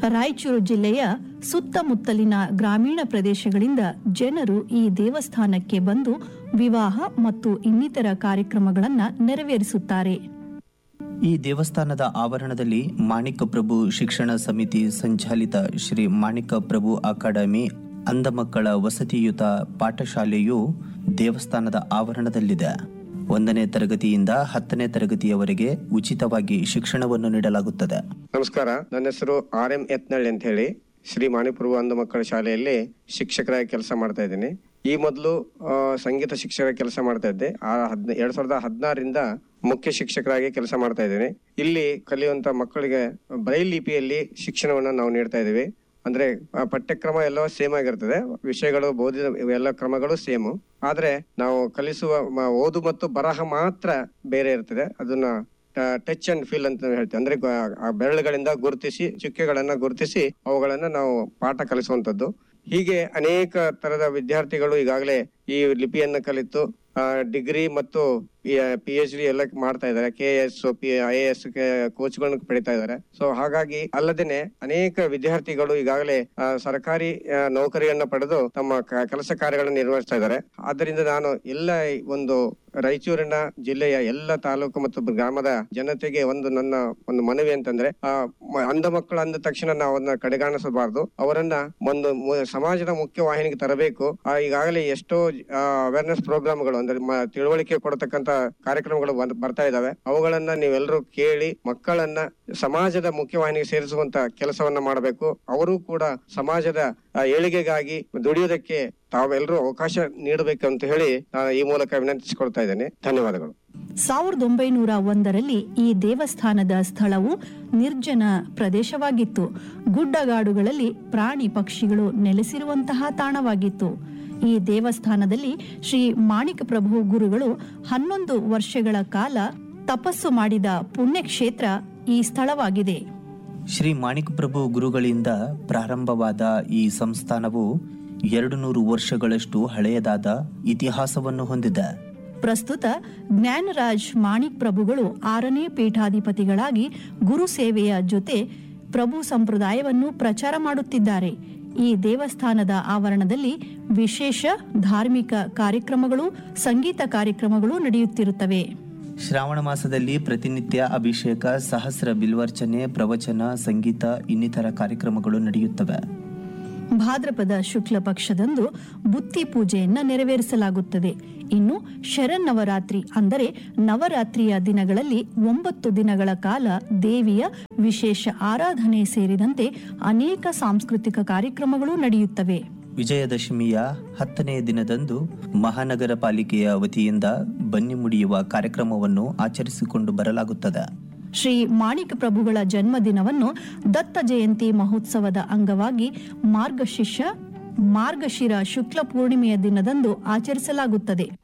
ರಾಯಚೂರು ಜಿಲ್ಲೆಯ ಸುತ್ತಮುತ್ತಲಿನ ಗ್ರಾಮೀಣ ಪ್ರದೇಶಗಳಿಂದ ಜನರು ಈ ದೇವಸ್ಥಾನಕ್ಕೆ ಬಂದು ವಿವಾಹ ಮತ್ತು ಇನ್ನಿತರ ಕಾರ್ಯಕ್ರಮಗಳನ್ನು ನೆರವೇರಿಸುತ್ತಾರೆ ಈ ದೇವಸ್ಥಾನದ ಆವರಣದಲ್ಲಿ ಮಾಣಿಕ ಪ್ರಭು ಶಿಕ್ಷಣ ಸಮಿತಿ ಸಂಚಾಲಿತ ಶ್ರೀ ಮಾಣಿಕ ಪ್ರಭು ಅಕಾಡೆಮಿ ಅಂಧ ಮಕ್ಕಳ ವಸತಿಯುತ ಪಾಠಶಾಲೆಯು ದೇವಸ್ಥಾನದ ಆವರಣದಲ್ಲಿದೆ ಒಂದನೇ ತರಗತಿಯಿಂದ ಹತ್ತನೇ ತರಗತಿಯವರೆಗೆ ಉಚಿತವಾಗಿ ಶಿಕ್ಷಣವನ್ನು ನೀಡಲಾಗುತ್ತದೆ ನಮಸ್ಕಾರ ನನ್ನ ಹೆಸರು ಆರ್ ಎಂ ಯತ್ನಳ್ಳಿ ಅಂತ ಹೇಳಿ ಶ್ರೀ ಮಾಣಿಪುರ ಅಂಧ ಮಕ್ಕಳ ಶಾಲೆಯಲ್ಲಿ ಶಿಕ್ಷಕರಾಗಿ ಕೆಲಸ ಮಾಡ್ತಾ ಇದ್ದೀನಿ ಈ ಮೊದಲು ಆ, ಸಂಗೀತ ಶಿಕ್ಷಕ ಕೆಲಸ ಮಾಡ್ತಾ ಇದ್ದೆ ಆ ಹದ್ ಎರಡ್ ಸಾವಿರದ ಹದಿನಾರರಿಂದ ಮುಖ್ಯ ಶಿಕ್ಷಕರಾಗಿ ಕೆಲಸ ಮಾಡ್ತಾ ಇದ್ದೀನಿ ಇಲ್ಲಿ ಕಲಿಯುವಂತ ಮಕ್ಕಳಿಗೆ ಬ್ರೈಲ್ ಲಿಪಿಯಲ್ಲಿ ಶಿಕ್ಷಣವನ್ನ ನಾವು ನೀಡ್ತಾ ಇದ್ದೀವಿ ಅಂದ್ರೆ ಆ, ಪಠ್ಯಕ್ರಮ ಎಲ್ಲ ಸೇಮ್ ಆಗಿರ್ತದೆ ವಿಷಯಗಳು ಬೋಧಿತ ಎಲ್ಲ ಕ್ರಮಗಳು ಸೇಮ್ ಆದ್ರೆ ನಾವು ಕಲಿಸುವ ಮ- ಓದು ಮತ್ತು ಬರಹ ಮಾತ್ರ ಬೇರೆ ಇರ್ತದೆ ಅದನ್ನ ಟಚ್ ಅಂಡ್ ಫೀಲ್ ಅಂತ ನಾವು ಹೇಳ್ತೀವಿ ಅಂದ್ರೆ ಗ- ಆ ಬೆರಳುಗಳಿಂದ ಗುರುತಿಸಿ ಚುಕ್ಕೆಗಳನ್ನ ಗುರುತಿಸಿ ಅವುಗಳನ್ನ ನಾವು ಪಾಠ ಕಲಿಸುವಂತದ್ದು ಹೀಗೆ ಅನೇಕ ತರದ ವಿದ್ಯಾರ್ಥಿಗಳು ಈಗಾಗಲೇ ಈ ಲಿಪಿಯನ್ನ ಕಲಿತು ಡಿಗ್ರಿ ಮತ್ತು ಪಿ ಎಚ್ ಡಿ ಎಲ್ಲ ಮಾಡ್ತಾ ಇದ್ದಾರೆ K S P I A S ಕೋಚ್ಗಳನ್ನ ಪಡಿತಾ ಇದ್ದಾರೆ ಸೊ ಹಾಗಾಗಿ ಅಲ್ಲದೇನೆ ಅನೇಕ ವಿದ್ಯಾರ್ಥಿಗಳು ಈಗಾಗಲೇ ಆ, ಸರ್ಕಾರಿ ಆ, ನೌಕರಿಯನ್ನ ಪಡೆದು ತಮ್ಮ ಕ- ಕೆಲಸ ಕಾರ್ಯಗಳನ್ನು ನಿರ್ವಹಿಸ್ತಾ ಇದ್ದಾರೆ ಆದ್ದರಿಂದ ನಾನು ಎಲ್ಲ ಈ ಒಂದು ರಾಯಚೂರಿನ ಜಿಲ್ಲೆಯ ಎಲ್ಲ ತಾಲೂಕು ಮತ್ತು ಗ್ರಾಮದ ಜನತೆಗೆ ಒಂದು ನನ್ನ ಒಂದು ಮನವಿ ಅಂತಂದ್ರೆ ಆ ಮ- ಅಂಧ ಮಕ್ಕಳು ಅಂದ ತಕ್ಷಣ ನಾವು ಅದನ್ನ ಕಡೆಗಾಣಿಸಬಾರದು ಅವರನ್ನ ಒಂದು ಮು- ಸಮಾಜದ ಮುಖ್ಯ ವಾಹಿನಿಗೆ ತರಬೇಕು ಆ, ಈಗಾಗಲೇ ಎಷ್ಟೋ ಅವೇರ್ನೆಸ್ ಪ್ರೋಗ್ರಾಮ್ಗಳು ಅಂದ್ರೆ ಮ- ತಿಳುವಳಿಕೆ ಕೊಡತಕ್ಕಂತ ಕಾರ್ಯಕ್ರಮಗಳು ಬಂದ್- ಬರ್ತಾ ಇದಾವೆ ಅವುಗಳನ್ನ ನೀವೆಲ್ಲರೂ ಕೇಳಿ ಮಕ್ಕಳನ್ನ ಸಮಾಜದ ಮುಖ್ಯವಾಹಿನಿಗೆ ಸೇರಿಸುವಂತ ಕೆಲಸವನ್ನ ಮಾಡಬೇಕು ಅವರು ಕೂಡ ಸಮಾಜದ ಆ, ಏಳಿಗೆಗಾಗಿ ದುಡಿಯೋದಕ್ಕೆ ತಾವೆಲ್ಲರೂ ಅವಕಾಶ ನೀಡಬೇಕು ಅಂತ ಹೇಳಿ ನಾನು ಈ ಮೂಲಕ ವಿನಂತಿಸಿಕೊಳ್ತಾ ಇದ್ದೇನೆ ಧನ್ಯವಾದಗಳು ಸಾವಿರದ ಒಂಬೈನೂರ ಒಂದರಲ್ಲಿ ಈ ದೇವಸ್ಥಾನದ ಸ್ಥಳವು ನಿರ್ಜನ ಪ್ರದೇಶವಾಗಿತ್ತು ಗುಡ್ಡಗಾಡುಗಳಲ್ಲಿ ಪ್ರಾಣಿ ಪಕ್ಷಿಗಳು ನೆಲೆಸಿರುವಂತಹ ತಾಣವಾಗಿತ್ತು ಈ ದೇವಸ್ಥಾನದಲ್ಲಿ ಶ್ರೀ ಮಾಣಿಕ ಪ್ರಭು ಗುರುಗಳು ಹನ್ನೊಂದು ವರ್ಷಗಳ ಕಾಲ ತಪಸ್ಸು ಮಾಡಿದ ಪುಣ್ಯಕ್ಷೇತ್ರ ಈ ಸ್ಥಳವಾಗಿದೆ ಶ್ರೀ ಮಾಣಿಕ ಪ್ರಭು ಗುರುಗಳಿಂದ ಪ್ರಾರಂಭವಾದ ಈ ಸಂಸ್ಥಾನವು ಎರಡು ನೂರು ವರ್ಷಗಳಷ್ಟು ಹಳೆಯದಾದ ಇತಿಹಾಸವನ್ನು ಹೊಂದಿದೆ ಪ್ರಸ್ತುತ ಜ್ಞಾನರಾಜ್ ಮಾಣಿಕ್ ಪ್ರಭುಗಳು ಆರನೇ ಪೀಠಾಧಿಪತಿಗಳಾಗಿ ಗುರು ಸೇವೆಯ ಜೊತೆ ಪ್ರಭು ಸಂಪ್ರದಾಯವನ್ನು ಪ್ರಚಾರ ಮಾಡುತ್ತಿದ್ದಾರೆ ಈ ದೇವಸ್ಥಾನದ ಆವರಣದಲ್ಲಿ ವಿಶೇಷ ಧಾರ್ಮಿಕ ಕಾರ್ಯಕ್ರಮಗಳು ಸಂಗೀತ ಕಾರ್ಯಕ್ರಮಗಳು ನಡೆಯುತ್ತಿರುತ್ತವೆ ಶ್ರಾವಣ ಮಾಸದಲ್ಲಿ ಪ್ರತಿನಿತ್ಯ ಅಭಿಷೇಕ ಸಹಸ್ರ ಬಿಲ್ವಾರ್ಚನೆ ಪ್ರವಚನ ಸಂಗೀತ ಇನ್ನಿತರ ಕಾರ್ಯಕ್ರಮಗಳು ನಡೆಯುತ್ತವೆ ಭಾದ್ರಪದ ಶುಕ್ಲ ಪಕ್ಷದಂದು ಬುತ್ತಿ ಪೂಜೆಯನ್ನ ನೆರವೇರಿಸಲಾಗುತ್ತದೆ ಇನ್ನು ಶರನ್ನವರಾತ್ರಿ ಅಂದರೆ ನವರಾತ್ರಿಯ ದಿನಗಳಲ್ಲಿ ಒಂಬತ್ತು ದಿನಗಳ ಕಾಲ ದೇವಿಯ ವಿಶೇಷ ಆರಾಧನೆ ಸೇರಿದಂತೆ ಅನೇಕ ಸಾಂಸ್ಕೃತಿಕ ಕಾರ್ಯಕ್ರಮಗಳು ನಡೆಯುತ್ತವೆ ವಿಜಯದಶಮಿಯ ಹತ್ತನೆಯ ದಿನದಂದು ಮಹಾನಗರ ಪಾಲಿಕೆಯ ವತಿಯಿಂದ ಬನ್ನಿ ಮುಡಿಯುವ ಕಾರ್ಯಕ್ರಮವನ್ನು ಆಚರಿಸಿಕೊಂಡು ಬರಲಾಗುತ್ತದೆ ಶ್ರೀ ಮಾಣಿಕ ಪ್ರಭುಗಳ ಜನ್ಮದಿನವನ್ನು ದತ್ತ ಜಯಂತಿ ಮಹೋತ್ಸವದ ಅಂಗವಾಗಿ ಮಾರ್ಗಶಿಷ್ಯ ಮಾರ್ಗಶಿರ ಶುಕ್ಲ ಪೂರ್ಣಿಮೆಯ ದಿನದಂದು ಆಚರಿಸಲಾಗುತ್ತದೆ